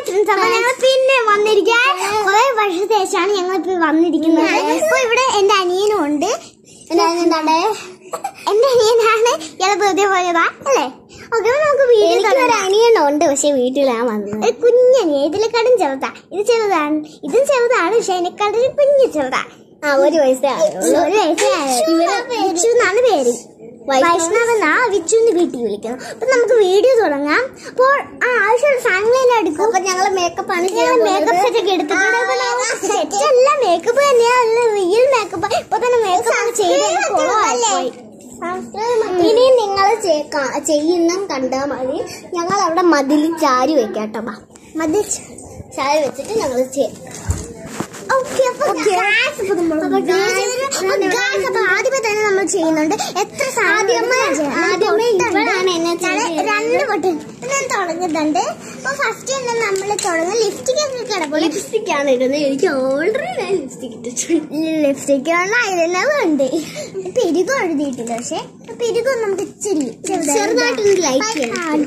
Friends അപ്പൊ ഞങ്ങൾ പിന്നെ വന്നിരിക്കാൻ കുറെ വർഷത്തിന് ശേഷമാണ് ഞങ്ങൾ ഇപ്പൊ വന്നിരിക്കുന്നത് അപ്പൊ ഇവിടെ എന്റെ അനിയനും ഉണ്ട് എന്താണ് എന്റെ അനിയനാണ് ഇയാളെ വെറുതെ പോയതാ അല്ലേ ഓക്കെ നമുക്ക് വീഡിയോ എനിക്കൊരു അനിയനുണ്ട് പക്ഷെ വീട്ടിലാണ് വന്നത് ഒരു കുഞ്ഞനിയ ഇതിലെക്കാട്ടും ചെറുതാ ഇത് ചെറുതാണ് ഇതും ചെറുതാണ് പക്ഷെ അതിനെക്കാട്ടും കുഞ്ഞു ചെറുതാ ആ ഒരു വയസ്സേ ആയുള്ളൂ ഒരു വയസ്സേ ഇവര് വിച്ചു എന്നാണ് പേര് വൈഷ്ണവ് എന്നാ വിച്ചുന്ന് വീട്ടിൽ വിളിക്കുന്നത് അപ്പൊ നമുക്ക് വീഡിയോ തുടങ്ങാം അപ്പോൾ ആ ആവശ്യമുള്ള സാധനങ്ങളെല്ലാം എടുക്കും അപ്പൊ ഞങ്ങള് മേക്കപ്പ് ആണ് ഞങ്ങൾ മേക്കപ്പ് സെറ്റ് ഒക്കെ എടുത്തിട്ടുണ്ട് സെറ്റ് അല്ല മേക്കപ്പ് തന്നെയാണ് റിയൽ മേക്കപ്പ് ഇപ്പൊ തന്നെ മേക്കപ്പ് ചെയ്ത് കുളമായി ഇനി നിങ്ങൾ ചെയ്യുന്ന കണ്ടാ മതി ഞങ്ങൾ അവിടെ മതിൽ ചാരി വെക്കാട്ടോ ബാ മതി ചാരി വെച്ചിട്ട് ഞങ്ങൾ ചെയ്യാം ഓക്കെ അപ്പൊ gas ഇപ്പൊ നമ്മള് അപ്പൊ gas അപ്പൊ gas അപ്പൊ ആദ്യമേ തന്നെ നമ്മൾ ചെയ്യുന്നുണ്ട് എത്ര ആദ്യമേ- ആദ്യമേ ഇവളാണ് എന്നെ ചെയ്ത് രണ്ട് ബട്ടൺ ഞാൻ തുടങ്ങുന്നുണ്ട് അപ്പൊ ഫസ്റ്റ് തന്നെ നമ്മൾ തുടങ്ങും ലിപ്സ്റ്റിക് ഒക്കെ കിടക്കും ലിപ്സ്റ്റിക് ആണ് ഇടുന്നത് എനിക്ക് ഓൾറെഡി ഞാൻ ലിപ്സ്റ്റിക് ഇട്ടിട്ടുണ്ട് ലിപ്സ്റ്റിക് ഐലൈനർ ഉണ്ട് പെരുകും എഴുതിയിട്ടില്ല പക്ഷെ പെരുകും നമുക്ക് ഇച്ചിരി ചെറുതായിട്ടൊന്ന് ലൈറ്റ് ചെയ്യണം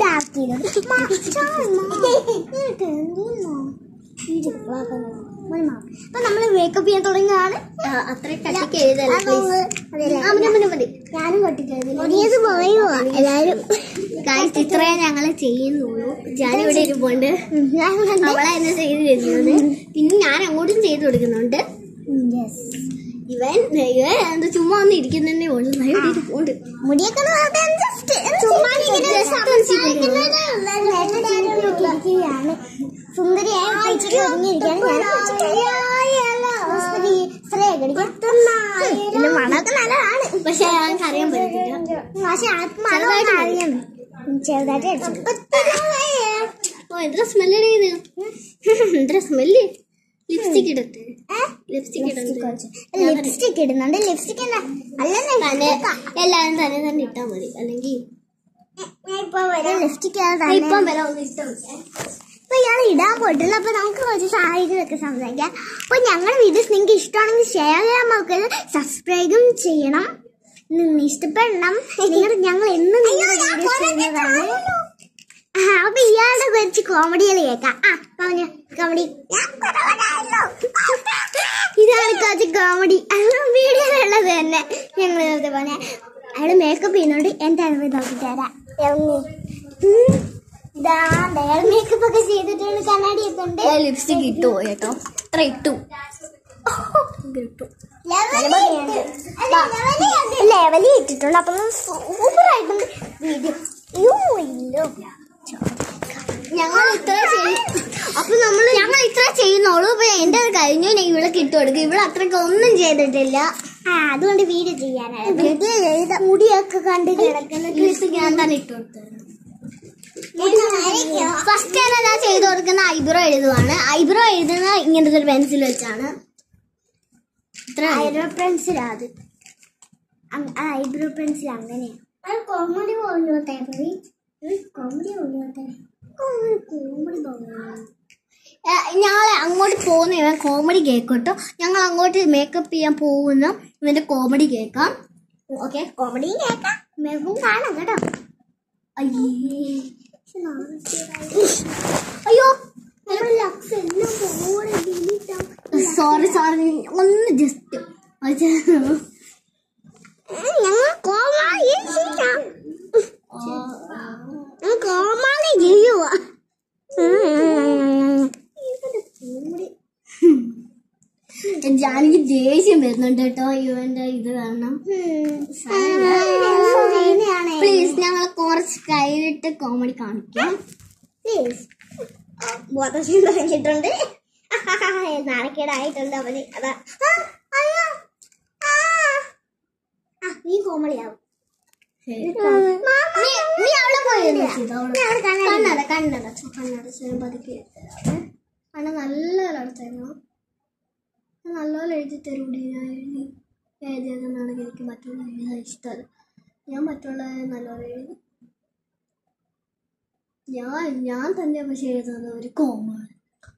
അപ്പൊ നമ്മള് മേക്കപ്പ് ചെയ്യാൻ തുടങ്ങുകയാണ് ആ, അത്ര കട്ടിക്ക് എഴുതല്ല please. ആ, മതി, മതി, മതി. ഞാനും കൊട്ടിക്കരുത് പറയുമോ എല്ലാരും ഗായ്സ് ഇത്രേ ഞങ്ങൾ ചെയ്യുന്നുള്ളൂ ഞാനിവിടെ ഇരിപ്പുണ്ട് അവളെ എന്നെ ചെയ്ത് തരുന്നത് പിന്നെ ഞാൻ അങ്ങോട്ടും ചെയ്ത് കൊടുക്കുന്നുണ്ട് ഇവൻ ഇവൻ എന്താ ചുമ്മാ ഒന്ന് ഇരിക്കുന്നതന്നെ ഉള്ളു ഞാൻ ഇവിടെ ഇരിപ്പുണ്ട് മുടിയൊക്കെ ഒന്ന് വളർത്താൻ just ഒന്ന് ചുമ്മാ ഇങ്ങനെ ഇങ്ങനെ സംസാരിക്കുന്നത് സംസാരിക്കുന്നത് ഇരിക്കുകയാണ്. സുന്ദരിയായ ചേച്ചിക്ക് ഒരുങ്ങിയിരിക്കുകയാണ് ഞാൻ സ്ത്രീ സ്ത്രീയൊക്കെ ഇതിന്റെ മണമൊക്കെ നല്ലതാണ് പക്ഷെ ഞങ്ങൾക്ക് അറിയാൻ പറ്റത്തില്ല പക്ഷെ ആർക്ക് മണം അറിയാം ചെറുതായിട്ട് അടിച്ചു ഓ എന്താ സ്മെല്ല് ഇത് എന്താ സ്മെല്ല് ലിപ്സ്റ്റിക് ഇടട്ടെ ലിപ്സ്റ്റിക് ഇടട്ടെ ലിപ്സ്റ്റിക് ഇടുന്നുണ്ട് ലിപ്സ്റ്റിക് എന്താ തന്നെ എല്ലാരും തന്നെ തന്നെ ഇട്ടാ മതി അല്ലെങ്കിൽ ഇപ്പൊ വരാം ലിപ്സ്റ്റിക് ഇപ്പം വരെ ഒന്ന് ഇഷ്ടം അപ്പൊ ഇയാൾ ഇടാൻ പോയിട്ടില്ല അപ്പൊ നമുക്ക് കുറച്ച് സാഹചര്യമൊക്കെ സംസാരിക്കാം അപ്പൊ ഞങ്ങളുടെ വീഡിയോസ് നിങ്ങൾക്ക് ഇഷ്ടമാണെങ്കിൽ ഷെയർ ചെയ്യാൻ മറക്കരുത് സബ്സ്ക്രൈബും ചെയ്യണം നിങ്ങൾ ഇഷ്ടപ്പെടണം നിങ്ങൾ ഞങ്ങൾ എന്നും നിങ്ങളുടെ വീഡിയോസ് ചെയ്യുന്നതാണ് ആ, അപ്പൊ ഇയാളുടെ കുറച്ച് കോമഡികൾ കേൾക്കാം ആ പറഞ്ഞു കോമഡി ഇതാണ് കുറച്ച് കോമഡി വീഡിയോയിലുള്ളത് തന്നെ ഞങ്ങൾ വെറുതെ പറഞ്ഞ അയാൾ മേക്കപ്പ് ചെയ്യുന്നുണ്ട് എന്റെ അനുഭവം നോക്കി തരാം ഇറങ്ങി ഉം. ഇതാ അയാൾ മേക്കപ്പ് ഒക്കെ ചെയ്തിട്ടുണ്ട് കണ്ണാടിയൊക്കെ ഉണ്ട് ലിപ്സ്റ്റിക് ഇട്ടു പോയി കേട്ടോ ഇത്ര ഇട്ടു ഇട്ടു ലെവലി ഇട്ടിട്ടുണ്ട് അപ്പൊ സൂപ്പർ ആയിട്ടുണ്ട് വീഡിയോ അയ്യോ ഇല്ലോ ഞങ്ങൾ ഇത്ര ചെയ്- അപ്പൊ നമ്മള് ഞങ്ങൾ ഇത്ര ചെയ്യുന്നുള്ളൂ ഇപ്പൊ എന്റെ അത് കഴിഞ്ഞു ഞാൻ ഇവിടെ ഇട്ട് കൊടുക്കും ഇവിടെ അത്രയ്ക്ക് ഒന്നും ചെയ്തിട്ടില്ല ആ അതുകൊണ്ട് വീഡിയോ ചെയ്യാനാണ് വീഡിയോ ചെയ്ത മുടിയൊക്കെ കണ്ട് കിടക്കുന്ന ലിപ്സ്റ്റിക് ഞാൻ തന്നെ ഇട്ട് കൊടുത്തത് ഫസ്റ്റ് തന്നെ ഞാൻ ചെയ്ത് കൊടുക്കുന്ന ഐബ്രോ എഴുതുവാണ് ഐബ്രോ എഴുതുന്ന ഇങ്ങനത്തെ ഒരു പെൻസിൽ വെച്ചാണ് ഇത്ര ഐബ്രോ പെൻസിൽ അത് ഐബ്രോ പെൻസിൽ അങ്ങനെയാണ് കോമഡി പോലോട്ടെ കോമഡി പോലോട്ടെ കോമഡി ഞങ്ങൾ അങ്ങോട്ട് പോകുന്ന ഇവൻ കോമഡി കേൾക്കട്ടോ ഞങ്ങൾ അങ്ങോട്ട് മേക്കപ്പ് ചെയ്യാൻ പോകുന്ന ഇവന്റെ കോമഡി കേൾക്കാം ഓക്കെ കോമഡിയും കേൾക്കാം മേക്കും കാണാം കേട്ടോ അയ്യേ അയ്യോ ലക്സ് എല്ലാം പോലെ ഡിലീറ്റ് സോറി സോറി ഒന്ന് ജസ്റ്റ് ഞങ്ങൾ കോമാളി ചെയ്യാം ഞങ്ങൾ കോമാളി ചെയ്യുക ജാനിക്ക് ദേഷ്യം വരുന്നുണ്ട് കേട്ടോ ഇവന്റെ ഇത് കാരണം പ്ലീസ് ഞങ്ങൾ കുറച്ച് കയ്യിലിട്ട് കോമഡി കാണിക്കാം പ്ലീസ് ബോധം തുടങ്ങിയിട്ടുണ്ട് നാണക്കേടായിട്ടുണ്ട് അവന് അതാ ആ, അയ്യോ. ആ. ആ, നീ കോമളിയാവും നീ നീ അവിടെ പോയി ഒന്ന് ചെയ്തോ, അവിടെ. ഞാൻ അവിടെ കണ്ണാടി കണ്ണട കണ്ണട കണ്ണട പതുക്കെ കണ്ണ നല്ലപോലെ അടച്ചായിരുന്നു നല്ലപോലെ എഴുതി തരൂടി ഞാൻ എഴുതി എഴുതിയതെന്നാണ് എനിക്ക് മറ്റുള്ള എഴുതാൻ ഇഷ്ടമല്ല ഞാൻ മറ്റുള്ള നല്ലപോലെ എഴുതി ഞാൻ ഞാൻ തന്നെ പക്ഷെ എഴുതുന്നത് ഒരു കോമാണ്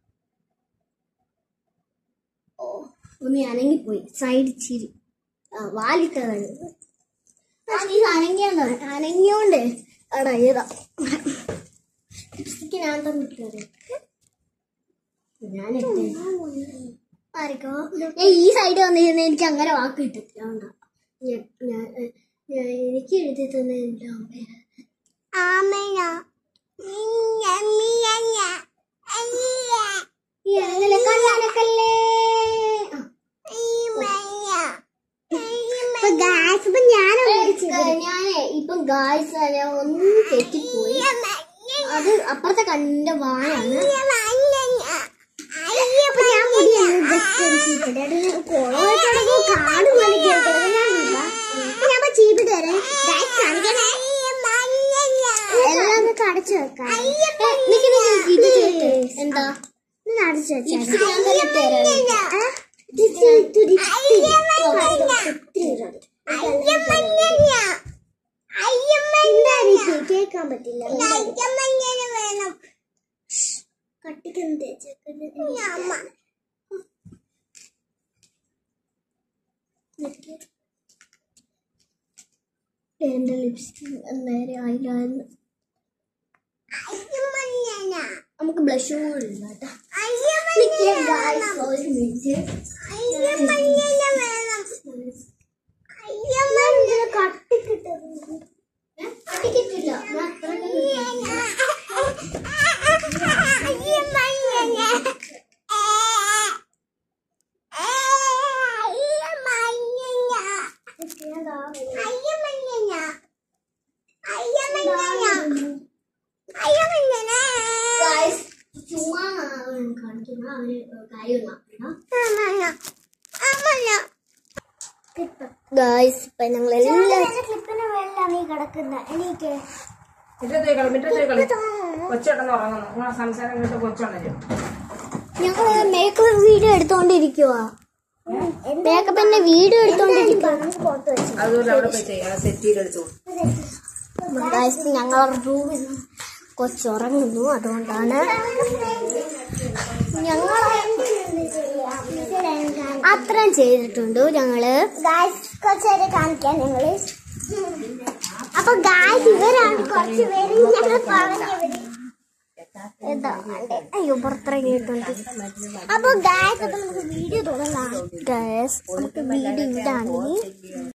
ഓ ഒന്ന് അനങ്ങിപ്പോയി സൈഡ് ചിരി ആ വാലിട്ട കഴിഞ്ഞു പക്ഷെ ഇത് അനങ്ങിയാണ് അനങ്ങിയോണ്ട് അവിടെ എഴുതാം ലിപ്സ്റ്റിക്ക് ഞാൻ തന്നിട്ട് ഞാൻ ആർക്കോ ഞാൻ ഈ സൈഡ് വന്നിരുന്ന എനിക്ക് അങ്ങനെ വാക്ക് കിട്ടത്തില്ല അതുകൊണ്ടാ. ഞാൻ ഞാൻ- ഞാൻ- എനിക്ക് എഴുതി തന്നെ എൻ്റെ അമ്മ ആമയ ഈ അനങ്ങലെ കണ്ണനക്കല്ലേ അപ്പൊ ഗാസ് ഇപ്പൊ ഞാനും ഞാനേ ഇപ്പം ഗായ്സ് ഒന്നും തെറ്റിപ്പോയി അത് അപ്പുറത്തെ കണ്ണിന്റെ വായാണ് അപ്പൊ ഞാൻ മുടിയാണ് ജസ്റ്റ് ഒരു ചീപ്പിട്ട് കോളോടൊക്കെ കാട് പോലെ കേൾക്കുന്നത് ഞാനില്ല അപ്പൊ ഞാൻ ചീപ്പിട്ട് വരാം ഗാസ് കാണിക്കണേ എല്ലാം ഒന്ന് കടച്ചു വെക്കാം ഏ, നിക്ക് നിക്ക് നിക്ക്, ഇത് ചെയ്യട്ടെ. എന്താ ഇത് അടച്ചു വെച്ചാൽ ലിപ്സ്റ്റിക് ഞാൻ തന്നെ ഇട്ട് തരാം. കേൾക്കാൻ പറ്റില്ല കട്ടിക്കൊന്നും തേച്ചേക്കുന്നത് എന്റെ ലിപ്സ്റ്റിക് നേരെ ആയില്ലായിരുന്നു നമുക്ക് ബ്ലഷും കൂടി ഇല്ല കേട്ടോ നിക്ക് guys, ഒരു minute. ഏ, കട്ടിക്കിട്ടില്ല. ഞാൻ അത്രയ്ക്ക് ഇട്ടില്ല. Guys, ചുമ്മാ കാണിക്കുന്ന അവര് കാര്യം ഗായ്സ് ഇപ്പൊ ഞങ്ങൾ എല്ലാവരും ക്ലിപ്പിന് വെള്ളം നീ കിടക്കുന്ന എനിക്ക് മുറ്റത്ത് കളി മുറ്റത്ത് കളി കൊച്ചിടന്ന് ഉറങ്ങുന്നു നിങ്ങളെ സംസാരം കേട്ട് കൊച്ചുണരും ഞങ്ങൾ മേക്കപ്പ് വീഡിയോ എടുത്തോണ്ടിരിക്കുവാ മേക്കപ്പിന്റെ വീഡിയോ എടുത്തോണ്ടിരിക്കുവാ പുറത്ത് വെച്ചു അതുപോലെ അവിടെ പോയി ചെയ്യാം സെറ്റ് ചെയ്തെടുത്തു ഗായ്സ് ഞങ്ങളുടെ റൂമിൽ കൊച്ചുറങ്ങുന്നു അതുകൊണ്ടാണ് ഞങ്ങൾ അത്രയും ചെയ്തിട്ടുണ്ട് ഞങ്ങള് ഗായ്സ് കുറച്ചേരെ കാണിക്കാൻ ഞങ്ങള് അപ്പൊ ഗായ്സ് ഇവരാണ് കുറച്ച് പേര് ഞങ്ങൾ പറഞ്ഞവര് എന്താ അയ്യോ പുറത്തിറങ്ങിയിട്ടുണ്ട് അപ്പൊ ഗായ്സ് അപ്പൊ നമുക്ക് വീഡിയോ തുടങ്ങാം ഗായസ് നമുക്ക് വീഡിയോ ഇതാണ്